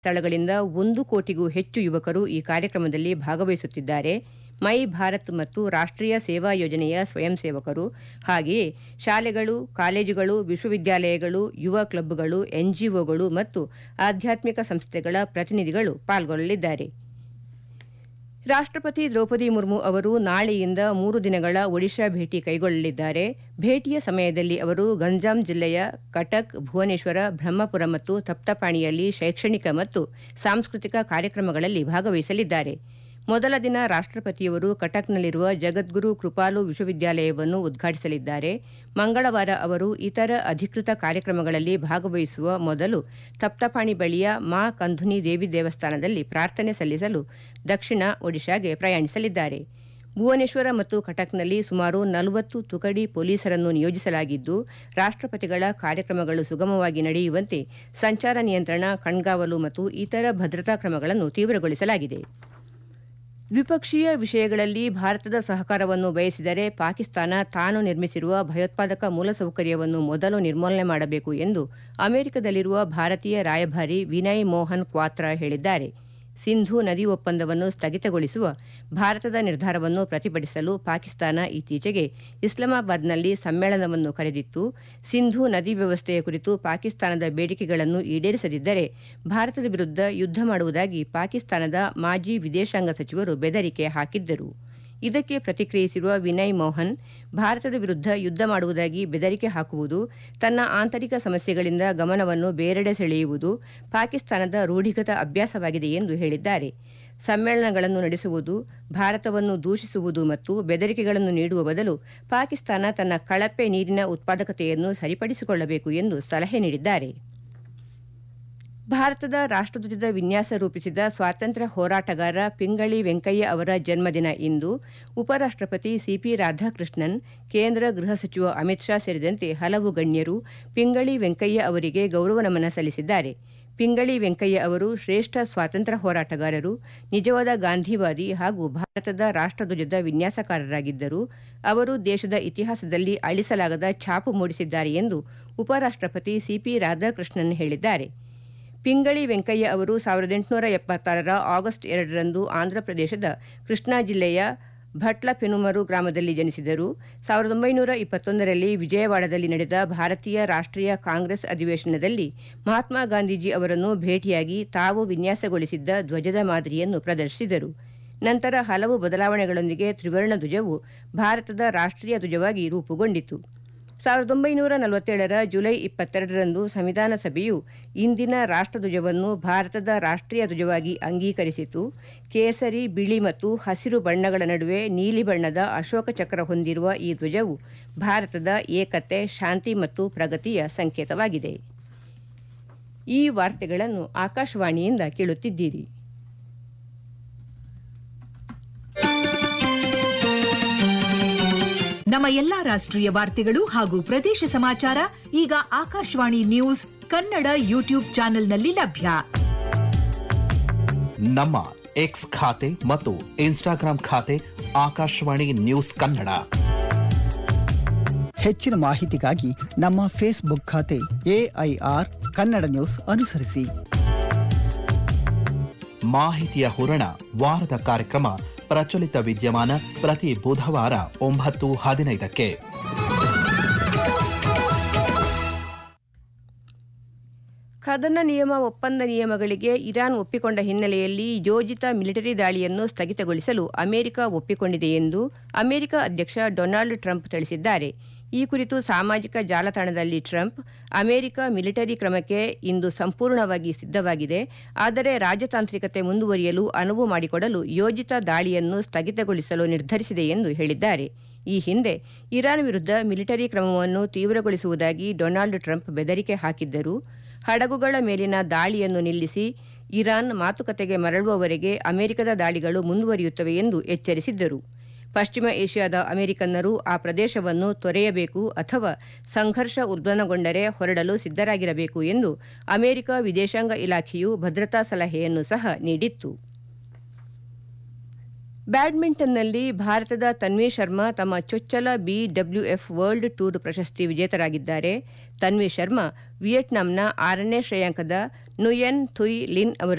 ಸ್ಥಳಗಳಿಂದ ಒಂದು ಕೋಟಿಗೂ ಹೆಚ್ಚು ಯುವಕರು ಈ ಕಾರ್ಯಕ್ರಮದಲ್ಲಿ ಭಾಗವಹಿಸುತ್ತಿದ್ದಾರೆ ಮೈ ಭಾರತ್ ಮತ್ತು ರಾಷ್ಟ್ರೀಯ ಸೇವಾ ಯೋಜನೆಯ ಸ್ವಯಂ ಸೇವಕರು ಹಾಗೆಯೇ ಶಾಲೆಗಳು ಕಾಲೇಜುಗಳು ವಿಶ್ವವಿದ್ಯಾಲಯಗಳು ಯುವ ಕ್ಲಬ್ಗಳು ಎನ್ಜಿಒಗಳು ಮತ್ತು ಆಧ್ಯಾತ್ಮಿಕ ಸಂಸ್ಥೆಗಳ ಪ್ರತಿನಿಧಿಗಳು ಪಾಲ್ಗೊಳ್ಳಲಿದ್ದಾರೆ ರಾಷ್ಟ್ರಪತಿ ದ್ರೌಪದಿ ಮುರ್ಮು ಅವರು ನಾಳೆಯಿಂದ ಮೂರು ದಿನಗಳ ಒಡಿಶಾ ಭೇಟಿ ಕೈಗೊಳ್ಳಲಿದ್ದಾರೆ ಭೇಟಿಯ ಸಮಯದಲ್ಲಿ ಅವರು ಗಂಜಾಂ ಜಿಲ್ಲೆಯ ಕಟಕ್ ಭುವನೇಶ್ವರ ಬ್ರಹ್ಮಪುರ ಮತ್ತು ತಪ್ತಪಾಣಿಯಲ್ಲಿ ಶೈಕ್ಷಣಿಕ ಮತ್ತು ಸಾಂಸ್ಕೃತಿಕ ಕಾರ್ಯಕ್ರಮಗಳಲ್ಲಿ ಭಾಗವಹಿಸಲಿದ್ದಾರೆ ಮೊದಲ ದಿನ ರಾಷ್ಟ್ರಪತಿಯವರು ಕಟಕ್ನಲ್ಲಿರುವ ಜಗದ್ಗುರು ಕೃಪಾಲು ವಿಶ್ವವಿದ್ಯಾಲಯವನ್ನು ಉದ್ಘಾಟಿಸಲಿದ್ದಾರೆ ಮಂಗಳವಾರ ಅವರು ಇತರ ಅಧಿಕೃತ ಕಾರ್ಯಕ್ರಮಗಳಲ್ಲಿ ಭಾಗವಹಿಸುವ ಮೊದಲು ತಪ್ತಪಾಣಿ ಬಳಿಯ ಮಾ ಕಂಧುನಿ ದೇವಿ ದೇವಸ್ಥಾನದಲ್ಲಿ ಪ್ರಾರ್ಥನೆ ಸಲ್ಲಿಸಲು ದಕ್ಷಿಣ ಒಡಿಶಾಗೆ ಪ್ರಯಾಣಿಸಲಿದ್ದಾರೆ ಭುವನೇಶ್ವರ ಮತ್ತು ಕಟಕ್ನಲ್ಲಿ ಸುಮಾರು ನಲವತ್ತು ತುಕಡಿ ಪೊಲೀಸರನ್ನು ನಿಯೋಜಿಸಲಾಗಿದ್ದು ರಾಷ್ಟ್ರಪತಿಗಳ ಕಾರ್ಯಕ್ರಮಗಳು ಸುಗಮವಾಗಿ ನಡೆಯುವಂತೆ ಸಂಚಾರ ನಿಯಂತ್ರಣ ಕಣ್ಗಾವಲು ಮತ್ತು ಇತರ ಭದ್ರತಾ ಕ್ರಮಗಳನ್ನು ತೀವ್ರಗೊಳಿಸಲಾಗಿದೆ ದ್ವಿಪಕ್ಷೀಯ ವಿಷಯಗಳಲ್ಲಿ ಭಾರತದ ಸಹಕಾರವನ್ನು ಬಯಸಿದರೆ ಪಾಕಿಸ್ತಾನ ತಾನು ನಿರ್ಮಿಸಿರುವ ಭಯೋತ್ಪಾದಕ ಮೂಲಸೌಕರ್ಯವನ್ನು ಮೊದಲು ನಿರ್ಮೂಲನೆ ಮಾಡಬೇಕು ಎಂದು ಅಮೆರಿಕದಲ್ಲಿರುವ ಭಾರತೀಯ ರಾಯಭಾರಿ ವಿನಯ್ ಮೋಹನ್ ಕ್ವಾತ್ರಾ ಹೇಳಿದ್ದಾರೆ ಸಿಂಧೂ ನದಿ ಒಪ್ಪಂದವನ್ನು ಸ್ಥಗಿತಗೊಳಿಸುವ ಭಾರತದ ನಿರ್ಧಾರವನ್ನು ಪ್ರತಿಭಟಿಸಲು ಪಾಕಿಸ್ತಾನ ಇತ್ತೀಚೆಗೆ ಇಸ್ಲಾಮಾಬಾದ್ನಲ್ಲಿ ಸಮ್ಮೇಳನವನ್ನು ಕರೆದಿತ್ತು ಸಿಂಧೂ ನದಿ ವ್ಯವಸ್ಥೆಯ ಕುರಿತು ಪಾಕಿಸ್ತಾನದ ಬೇಡಿಕೆಗಳನ್ನು ಈಡೇರಿಸದಿದ್ದರೆ ಭಾರತದ ವಿರುದ್ಧ ಯುದ್ಧ ಮಾಡುವುದಾಗಿ ಪಾಕಿಸ್ತಾನದ ಮಾಜಿ ವಿದೇಶಾಂಗ ಸಚಿವರು ಬೆದರಿಕೆ ಹಾಕಿದ್ದರು ಇದಕ್ಕೆ ಪ್ರತಿಕ್ರಿಯಿಸಿರುವ ವಿನಯ್ ಮೋಹನ್ ಭಾರತದ ವಿರುದ್ಧ ಯುದ್ಧ ಮಾಡುವುದಾಗಿ ಬೆದರಿಕೆ ಹಾಕುವುದು ತನ್ನ ಆಂತರಿಕ ಸಮಸ್ಯೆಗಳಿಂದ ಗಮನವನ್ನು ಬೇರೆಡೆ ಸೆಳೆಯುವುದು ಪಾಕಿಸ್ತಾನದ ರೂಢಿಗತ ಅಭ್ಯಾಸವಾಗಿದೆ ಎಂದು ಹೇಳಿದ್ದಾರೆ ಸಮ್ಮೇಳನಗಳನ್ನು ನಡೆಸುವುದು ಭಾರತವನ್ನು ದೂಷಿಸುವುದು ಮತ್ತು ಬೆದರಿಕೆಗಳನ್ನು ನೀಡುವ ಬದಲು ಪಾಕಿಸ್ತಾನ ತನ್ನ ಕಳಪೆ ನೀರಿನ ಉತ್ಪಾದಕತೆಯನ್ನು ಸರಿಪಡಿಸಿಕೊಳ್ಳಬೇಕು ಎಂದು ಸಲಹೆ ನೀಡಿದ್ದಾರೆ ಭಾರತದ ರಾಷ್ಟ್ರಧ್ವಜದ ವಿನ್ಯಾಸ ರೂಪಿಸಿದ ಸ್ವಾತಂತ್ರ್ಯ ಹೋರಾಟಗಾರ ಪಿಂಗಳಿ ವೆಂಕಯ್ಯ ಅವರ ಜನ್ಮದಿನ ಇಂದು ಉಪರಾಷ್ಟ್ರಪತಿ ಸಿಪಿ ರಾಧಾಕೃಷ್ಣನ್ ಕೇಂದ್ರ ಗೃಹ ಸಚಿವ ಅಮಿತ್ ಶಾ ಸೇರಿದಂತೆ ಹಲವು ಗಣ್ಯರು ಪಿಂಗಳಿ ವೆಂಕಯ್ಯ ಅವರಿಗೆ ಗೌರವ ನಮನ ಸಲ್ಲಿಸಿದ್ದಾರೆ ಪಿಂಗಳಿ ವೆಂಕಯ್ಯ ಅವರು ಶ್ರೇಷ್ಠ ಸ್ವಾತಂತ್ರ್ಯ ಹೋರಾಟಗಾರರು ನಿಜವಾದ ಗಾಂಧಿವಾದಿ ಹಾಗೂ ಭಾರತದ ರಾಷ್ಟ್ರಧ್ವಜದ ವಿನ್ಯಾಸಕಾರರಾಗಿದ್ದರು ಅವರು ದೇಶದ ಇತಿಹಾಸದಲ್ಲಿ ಅಳಿಸಲಾಗದ ಛಾಪು ಮೂಡಿಸಿದ್ದಾರೆ ಎಂದು ಉಪರಾಷ್ಟ್ರಪತಿ ಸಿಪಿ ರಾಧಾಕೃಷ್ಣನ್ ಹೇಳಿದ್ದಾರೆ ಪಿಂಗಳಿ ವೆಂಕಯ್ಯ ಅವರು ಸಾವಿರದ ಎಂಟುನೂರ ಎಪ್ಪತ್ತಾರರ ಆಗಸ್ಟ್ ಎರಡರಂದು ಆಂಧ್ರಪ್ರದೇಶದ ಕೃಷ್ಣಾ ಜಿಲ್ಲೆಯ ಭಟ್ಲ ಪೆನುಮರು ಗ್ರಾಮದಲ್ಲಿ ಜನಿಸಿದರು ಸಾವಿರದ ಒಂಬೈನೂರ ಇಪ್ಪತ್ತೊಂದರಲ್ಲಿ ವಿಜಯವಾಡದಲ್ಲಿ ನಡೆದ ಭಾರತೀಯ ರಾಷ್ಟ್ರೀಯ ಕಾಂಗ್ರೆಸ್ ಅಧಿವೇಶನದಲ್ಲಿ ಮಹಾತ್ಮ ಗಾಂಧೀಜಿ ಅವರನ್ನು ಭೇಟಿಯಾಗಿ ತಾವು ವಿನ್ಯಾಸಗೊಳಿಸಿದ್ದ ಧ್ವಜದ ಮಾದರಿಯನ್ನು ಪ್ರದರ್ಶಿಸಿದರು ನಂತರ ಹಲವು ಬದಲಾವಣೆಗಳೊಂದಿಗೆ ತ್ರಿವರ್ಣ ಧ್ವಜವು ಭಾರತದ ರಾಷ್ಟ್ರೀಯ ಧ್ವಜವಾಗಿ ರೂಪುಗೊಂಡಿತು ಸಾವಿರದ ಒಂಬೈನೂರ ನಲವತ್ತೇಳರ ಜುಲೈ ಇಪ್ಪತ್ತೆರಡರಂದು ಸಂವಿಧಾನ ಸಭೆಯು ಇಂದಿನ ರಾಷ್ಟ್ರಧ್ವಜವನ್ನು ಭಾರತದ ರಾಷ್ಟ್ರೀಯ ಧ್ವಜವಾಗಿ ಅಂಗೀಕರಿಸಿತು ಕೇಸರಿ ಬಿಳಿ ಮತ್ತು ಹಸಿರು ಬಣ್ಣಗಳ ನಡುವೆ ನೀಲಿ ಬಣ್ಣದ ಅಶೋಕ ಚಕ್ರ ಹೊಂದಿರುವ ಈ ಧ್ವಜವು ಭಾರತದ ಏಕತೆ ಶಾಂತಿ ಮತ್ತು ಪ್ರಗತಿಯ ಸಂಕೇತವಾಗಿದೆ ಈ ವಾರ್ತೆಗಳನ್ನು ಆಕಾಶವಾಣಿಯಿಂದ ಕೇಳುತ್ತಿದ್ದೀರಿ ನಮ್ಮ ಎಲ್ಲಾ ರಾಷ್ಟ್ರೀಯ ವಾರ್ತೆಗಳು ಹಾಗೂ ಪ್ರದೇಶ ಸಮಾಚಾರ ಈಗ ಆಕಾಶವಾಣಿ ನ್ಯೂಸ್ ಕನ್ನಡ ಯೂಟ್ಯೂಬ್ ಚಾನೆಲ್ನಲ್ಲಿ ಲಭ್ಯ ನಮ್ಮ ಎಕ್ಸ್ ಖಾತೆ ಮತ್ತು ಇನ್ಸ್ಟಾಗ್ರಾಂ ಖಾತೆ ಆಕಾಶವಾಣಿ ನ್ಯೂಸ್ ಕನ್ನಡ ಹೆಚ್ಚಿನ ಮಾಹಿತಿಗಾಗಿ ನಮ್ಮ ಫೇಸ್ಬುಕ್ ಖಾತೆ ಎಐಆರ್ ಕನ್ನಡ ನ್ಯೂಸ್ ಅನುಸರಿಸಿ ಮಾಹಿತಿಯ ಹೂರಣ ವಾರದ ಕಾರ್ಯಕ್ರಮ ಪ್ರಚಲಿತ ವಿದ್ಯಮಾನ ಪ್ರತಿ ಬುಧವಾರ ಒಂಬತ್ತು ಹದಿನೈದಕ್ಕೆ ಕದನ ನಿಯಮ ಒಪ್ಪಂದ ನಿಯಮಗಳಿಗೆ ಇರಾನ್ ಒಪ್ಪಿಕೊಂಡ ಹಿನ್ನೆಲೆಯಲ್ಲಿ ಯೋಜಿತ ಮಿಲಿಟರಿ ದಾಳಿಯನ್ನು ಸ್ಥಗಿತಗೊಳಿಸಲು ಅಮೆರಿಕ ಒಪ್ಪಿಕೊಂಡಿದೆ ಎಂದು ಅಮೆರಿಕ ಅಧ್ಯಕ್ಷ ಡೊನಾಲ್ಡ್ ಟ್ರಂಪ್ ತಿಳಿಸಿದ್ದಾರೆ ಈ ಕುರಿತು ಸಾಮಾಜಿಕ ಜಾಲತಾಣದಲ್ಲಿ ಟ್ರಂಪ್ ಅಮೆರಿಕ ಮಿಲಿಟರಿ ಕ್ರಮಕ್ಕೆ ಇಂದು ಸಂಪೂರ್ಣವಾಗಿ ಸಿದ್ಧವಾಗಿದೆ ಆದರೆ ರಾಜತಾಂತ್ರಿಕತೆ ಮುಂದುವರಿಯಲು ಅನುವು ಮಾಡಿಕೊಡಲು ಯೋಜಿತ ದಾಳಿಯನ್ನು ಸ್ಥಗಿತಗೊಳಿಸಲು ನಿರ್ಧರಿಸಿದೆ ಎಂದು ಹೇಳಿದ್ದಾರೆ ಈ ಹಿಂದೆ ಇರಾನ್ ವಿರುದ್ಧ ಮಿಲಿಟರಿ ಕ್ರಮವನ್ನು ತೀವ್ರಗೊಳಿಸುವುದಾಗಿ ಡೊನಾಲ್ಡ್ ಟ್ರಂಪ್ ಬೆದರಿಕೆ ಹಾಕಿದ್ದರು ಹಡಗುಗಳ ಮೇಲಿನ ದಾಳಿಯನ್ನು ನಿಲ್ಲಿಸಿ ಇರಾನ್ ಮಾತುಕತೆಗೆ ಮರಳುವವರೆಗೆ ಅಮೆರಿಕದ ದಾಳಿಗಳು ಮುಂದುವರಿಯುತ್ತವೆ ಎಂದು ಎಚ್ಚರಿಸಿದ್ದರು ಪಶ್ಚಿಮ ಏಷ್ಯಾದ ಅಮೆರಿಕನ್ನರು ಆ ಪ್ರದೇಶವನ್ನು ತೊರೆಯಬೇಕು ಅಥವಾ ಸಂಘರ್ಷ ಉಲ್ಬಣಗೊಂಡರೆ ಹೊರಡಲು ಸಿದ್ಧರಾಗಿರಬೇಕು ಎಂದು ಅಮೆರಿಕ ವಿದೇಶಾಂಗ ಇಲಾಖೆಯು ಭದ್ರತಾ ಸಲಹೆಯನ್ನು ಸಹ ನೀಡಿತ್ತು ಬ್ಯಾಡ್ಮಿಂಟನ್ನಲ್ಲಿ ಭಾರತದ ತನ್ವಿ ಶರ್ಮಾ ತಮ್ಮ ಚೊಚ್ಚಲ ಬಿಡಬ್ಲ್ಯೂಎಫ್ ವರ್ಲ್ಡ್ ಟೂರ್ ಪ್ರಶಸ್ತಿ ವಿಜೇತರಾಗಿದ್ದಾರೆ ತನ್ವಿ ಶರ್ಮಾ ವಿಯೆಟ್ನಾಂನ ಆರನೇ ಶ್ರೇಯಾಂಕದ ನುಯೆನ್ ಥುಯ್ ಲಿನ್ ಅವರ